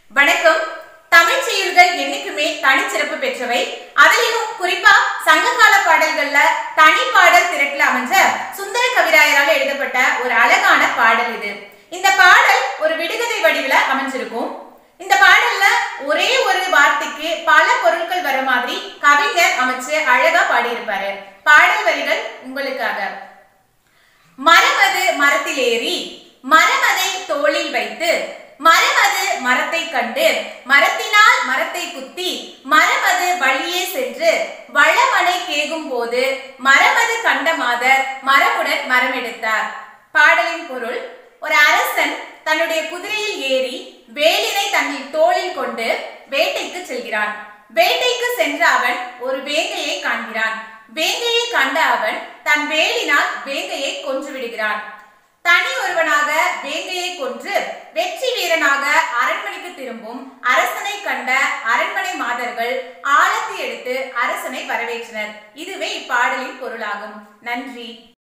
வணக்கம் தமிழ் செய்யுள்கள் என்னைக்குமே தனிச்சிறப்பு பெற்றவை அதிலும் குறிப்பா சங்ககால பாடல்கள்ல தனி பாடல் திரட்டுல அமைஞ்ச சுந்தர கவிராயரால் எழுதப்பட்ட ஒரு அழகான பாடல் இது இந்த பாடல் ஒரு விடுகதை வடிவில அமைஞ்சிருக்கும் இந்த பாடல்ல ஒரே ஒரு வார்த்தைக்கு பல பொருட்கள் வர மாதிரி கவிஞர் அமைச்சு அழகா பாடியிருப்பாரு பாடல் வரிகள் உங்களுக்காக மரமது மரத்தில் ஏறி மரமதை தோளில் வைத்து மரமது மரத்தை கண்டு மரத்தினால் மரத்தை குத்தி மரமது வழியே சென்று வளமனை கேகும் போது மரமது கண்ட மாதர் மரமுடன் மரம் எடுத்தார் பாடலின் பொருள் ஒரு அரசன் தன்னுடைய குதிரையில் ஏறி வேலினை தன்னில் தோளில் கொண்டு வேட்டைக்கு செல்கிறான் வேட்டைக்கு சென்ற அவன் ஒரு வேங்கையை காண்கிறான் வேங்கையை கண்ட அவன் தன் வேலினால் வேங்கையை கொன்று விடுகிறான் தனி ஒருவனாக வேங்கையை கொன்று வெற்றி வீரனாக அரண்மனைக்கு திரும்பும் அரசனை கண்ட அரண்மனை மாதர்கள் ஆழத்தை எடுத்து அரசனை வரவேற்றனர் இதுவே இப்பாடலின் பொருளாகும் நன்றி